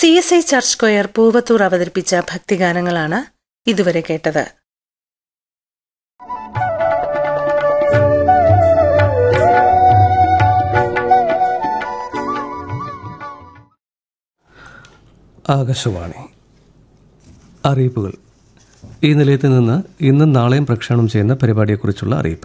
C S I church square Poovathur അവതരിപ്പിച്ച ഭക്തിഗാനങ്ങളാണ് ഇതുവരെ കേട്ടത് ആകാശവാണി അറിയിപ്പുകൾ ഈ നിലയത്തിൽ നിന്ന് ഇന്നും നാളെയും പ്രക്ഷേപണം ചെയ്യുന്ന പരിപാടിയെക്കുറിച്ചുള്ള അറിയിപ്പ്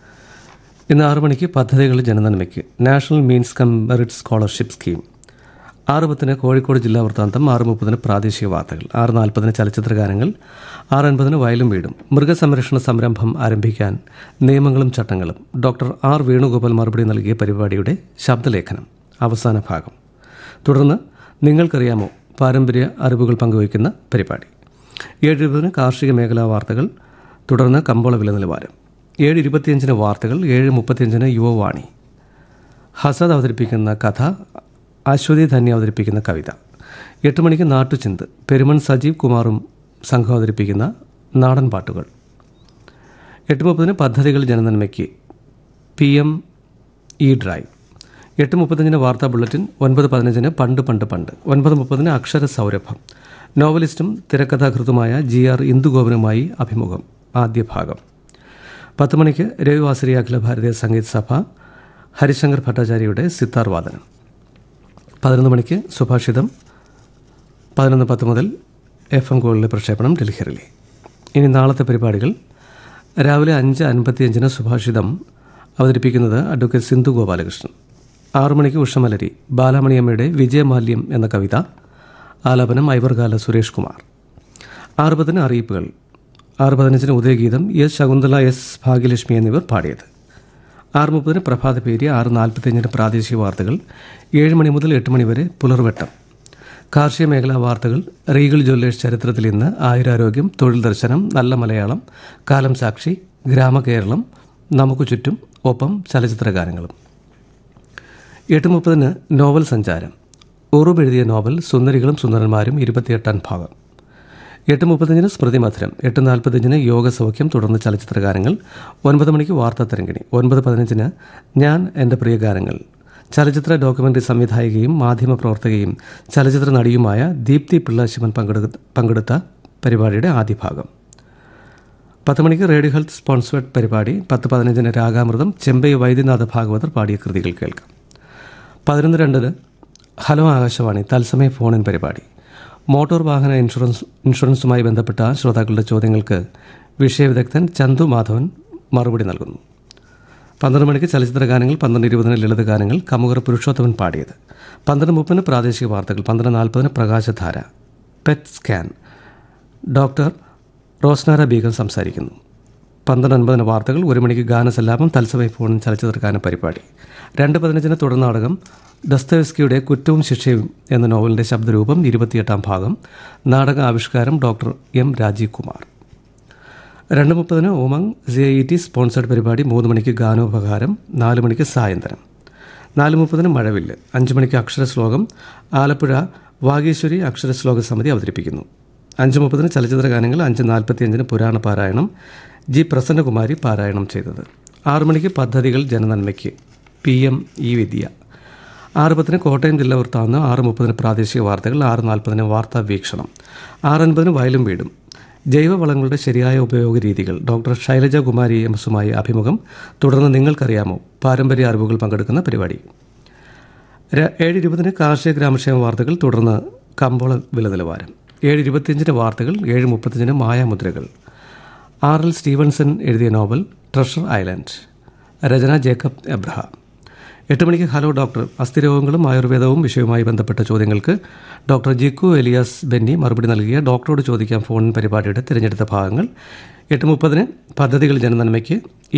ഇന്ന് ആറു മണിക്ക് പദ്ധതികൾ ജനനന്മയ്ക്ക് national means cum merit scholarship scheme ആറ് പത്തിന് കോഴിക്കോട് ജില്ലാ വൃത്താന്തം ആറ് മുപ്പതിന് പ്രാദേശിക വാർത്തകൾ ആറ് നാൽപ്പതിന് ചലച്ചിത്ര ഗാനങ്ങൾ ആറ് അൻപതിന് വയലും വീടും മൃഗസംരക്ഷണ സംരംഭം ആരംഭിക്കാൻ നിയമങ്ങളും ചട്ടങ്ങളും ഡോക്ടർ ആർ വേണുഗോപാൽ മറുപടി നൽകിയ പരിപാടിയുടെ ശബ്ദലേഖനം അവസാന ഭാഗം തുടർന്ന് നിങ്ങൾക്കറിയാമോ പാരമ്പര്യ അറിവുകൾ പങ്കുവയ്ക്കുന്ന പരിപാടി ഏഴ് ഇരുപതിന് കാർഷിക മേഖലാ വാർത്തകൾ തുടർന്ന് കമ്പോള വില നിലവാരം ഏഴ് ഇരുപത്തിയഞ്ചിന് വാർത്തകൾ ഏഴ് മുപ്പത്തിയഞ്ചിന് യുവവാണി ഹസദ് അവതരിപ്പിക്കുന്ന കഥ അശ്വതി ധന്യ അവതരിപ്പിക്കുന്ന കവിത എട്ട് മണിക്ക് നാട്ടുചിന്ത് പെരുമൺ സജീവ് കുമാറും സംഘം അവതരിപ്പിക്കുന്ന നാടൻ പാട്ടുകൾ എട്ട് മുപ്പതിന് പദ്ധതികൾ ജനനന്മയ്ക്ക് പി എം ഇ ഡ്രൈവ് എട്ട് മുപ്പത്തഞ്ചിന് വാർത്താ ബുള്ളറ്റിൻ ഒൻപത് പതിനഞ്ചിന് പണ്ട് പണ്ട് പണ്ട് ഒൻപത് മുപ്പതിന് അക്ഷര സൗരഭം നോവലിസ്റ്റും തിരക്കഥാകൃത്തുമായ ജി ആർ ഇന്ദുഗോപനുമായി അഭിമുഖം ആദ്യ ഭാഗം പത്ത് മണിക്ക് രവിവാസരി അഖില ഭാരതീയ സംഗീത സഭ ഹരിശങ്കർ ഭട്ടാചാര്യയുടെ സിത്താർ വാദനം പതിനൊന്ന് മണിക്ക് സുഭാഷിതം പതിനൊന്ന് പത്ത് മുതൽ എഫ് എം ഗോളിലെ പ്രക്ഷേപണം ഡൽഹിയിലെ ഇനി നാളത്തെ പരിപാടികൾ രാവിലെ അഞ്ച് അൻപത്തിയഞ്ചിന് സുഭാഷിതം അവതരിപ്പിക്കുന്നത് അഡ്വക്കേറ്റ് സിന്ധു ഗോപാലകൃഷ്ണൻ ആറു മണിക്ക് ഉഷമലരി ബാലാമണിയമ്മയുടെ വിജയമാല്യം എന്ന കവിത ആലാപനം ഐവർകാല സുരേഷ് കുമാർ ആറ് പതിന് അറിയിപ്പുകൾ ആറ് പതിനഞ്ചിന് ഉദയഗീതം എസ് ശകുന്തള എസ് ഭാഗ്യലക്ഷ്മി എന്നിവർ പാടിയത് ആറ് മുപ്പതിന് പ്രഭാത പേരി ആറ് നാൽപ്പത്തിയഞ്ചിന് പ്രാദേശിക വാർത്തകൾ ഏഴ് മണി മുതൽ എട്ട് മണി വരെ പുലർവെട്ടം കാർഷിക മേഖലാ വാർത്തകൾ റീഗൽ ജ്വല്ലേഴ്സ് ചരിത്രത്തിൽ ഇന്ന് ആയുരാരോഗ്യം തൊഴിൽ ദർശനം നല്ല മലയാളം കാലം സാക്ഷി ഗ്രാമകേരളം നമുക്ക് ചുറ്റും ഒപ്പം ചലച്ചിത്ര ഗാനങ്ങളും എട്ട് മുപ്പതിന് നോവൽ സഞ്ചാരം ഉറുബ് എഴുതിയ നോവൽ സുന്ദരികളും സുന്ദരന്മാരും ഇരുപത്തിയെട്ടാം ഭാഗം എട്ട് മുപ്പത്തഞ്ചിന് സ്മൃതി മധുരം എട്ട് നാൽപ്പത്തഞ്ചിന് യോഗസൗഖ്യം തുടർന്ന് ചലച്ചിത്ര ഗാനങ്ങൾ ഒൻപത് മണിക്ക് വാർത്താ തരംഗിണി ഒൻപത് പതിനഞ്ചിന് ഞാൻ എൻ്റെ പ്രിയ ഗാനങ്ങൾ ചലച്ചിത്ര ഡോക്യുമെൻ്ററി സംവിധായികയും മാധ്യമപ്രവർത്തകയും ചലച്ചിത്ര നടിയുമായ ദീപ്തി പിള്ള ശിവൻ പങ്കെടുത്ത പങ്കെടുത്ത പരിപാടിയുടെ ആദ്യ ഭാഗം പത്ത് മണിക്ക് റേഡിയോ ഹെൽത്ത് സ്പോൺസേഡ് പരിപാടി പത്ത് പതിനഞ്ചിന് രാഗാമൃതം ചെമ്പൈ വൈദ്യനാഥ ഭാഗവതർ പാടിയ കൃതികൾ കേൾക്കാം പതിനൊന്ന് രണ്ടിന് ഹലോ ആകാശവാണി തത്സമയ ഫോണിൻ പരിപാടി മോട്ടോർ വാഹന ഇൻഷുറൻസ് ഇൻഷുറൻസുമായി ബന്ധപ്പെട്ട ശ്രോതാക്കളുടെ ചോദ്യങ്ങൾക്ക് വിഷയവിദഗ്ധൻ ചന്തു മാധവൻ മറുപടി നൽകുന്നു പന്ത്രണ്ട് മണിക്ക് ചലച്ചിത്ര ഗാനങ്ങൾ പന്ത്രണ്ട് ഇരുപതിന് ലളിത ഗാനങ്ങൾ കമുകർ പുരുഷോത്തമൻ പാടിയത് പന്ത്രണ്ട് മുപ്പതിന് പ്രാദേശിക വാർത്തകൾ പന്ത്രണ്ട് നാൽപ്പതിന് പ്രകാശധാര PET scan doctor Rosnara Begum സംസാരിക്കുന്നു പന്ത്രണ്ട് അൻപതിന് വാർത്തകൾ ഒരു മണിക്ക് ഗാനസല്ലാപം തത്സമയ ഫോൺ ചലച്ചിത്ര ഗാന പരിപാടി രണ്ട് പതിനഞ്ചിന് തുടർ നാടകം ദസ്തവസ്കിയുടെ കുറ്റവും ശിക്ഷയും എന്ന നോവലിൻ്റെ ശബ്ദരൂപം ഇരുപത്തിയെട്ടാം ഭാഗം നാടക ആവിഷ്കാരം ഡോക്ടർ എം രാജീവ് കുമാർ രണ്ട് മുപ്പതിന് Umang C I T sponsored പരിപാടി മൂന്ന് മണിക്ക് ഗാനോപകാരം നാല് മണിക്ക് സായന്തനം നാല് മുപ്പതിന് മഴവില്ല് അഞ്ച് മണിക്ക് അക്ഷരശ്ലോകം ആലപ്പുഴ വാഗീശ്വരി അക്ഷരശ്ലോക സമിതി അവതരിപ്പിക്കുന്നു അഞ്ച് മുപ്പതിന് ചലച്ചിത്ര ഗാനങ്ങൾ അഞ്ച് നാൽപ്പത്തിയഞ്ചിന് പുരാണ പാരായണം ജി പ്രസന്നകുമാരി പാരായണം ചെയ്തത് ആറു മണിക്ക് പദ്ധതികൾ ജനനന്മയ്ക്ക് പി എം ഇ വിദ്യ ആറ് പത്തിന് കോട്ടയം ജില്ലാ വൃത്താന്തം ആറ് മുപ്പതിന് പ്രാദേശിക വാർത്തകൾ ആറ് നാൽപ്പതിന് വാർത്താ വീക്ഷണം ആറ് അൻപതിന് വയലും വീടും ജൈവവളങ്ങളുടെ ശരിയായ ഉപയോഗ രീതികൾ ഡോക്ടർ ശൈലജ കുമാരി എം എസുമായി അഭിമുഖം തുടർന്ന് നിങ്ങൾക്കറിയാമോ പാരമ്പര്യ അറിവുകൾ പങ്കെടുക്കുന്ന പരിപാടി ര- ഏഴ് ഇരുപതിന് കാർഷിക ഗ്രാമക്ഷേമ വാർത്തകൾ തുടർന്ന് കമ്പോള വില നിലവാരം ഏഴ് ഇരുപത്തിയഞ്ചിന് വാർത്തകൾ ഏഴ് മുപ്പത്തഞ്ചിന് മായാമുദ്രകൾ ആർ എൽ സ്റ്റീവൻസൺ എഴുതിയ നോവൽ ട്രഷർ ഐലൻഡ് രചന ജേക്കബ് എബ്രഹാം എട്ട് മണിക്ക് ഹലോ ഡോക്ടർ അസ്ഥിരോഗങ്ങളും ആയുർവേദവും വിഷയവുമായി ബന്ധപ്പെട്ട ചോദ്യങ്ങൾക്ക് ഡോക്ടർ ജിക്കു എലിയാസ് ബെന്നി മറുപടി നൽകിയ ഡോക്ടറോട് ചോദിക്കാൻ ഫോൺ പരിപാടിയുടെ തിരഞ്ഞെടുത്ത ഭാഗങ്ങൾ എട്ട് മുപ്പതിന് പദ്ധതികൾ ജനനന്മയ്ക്ക്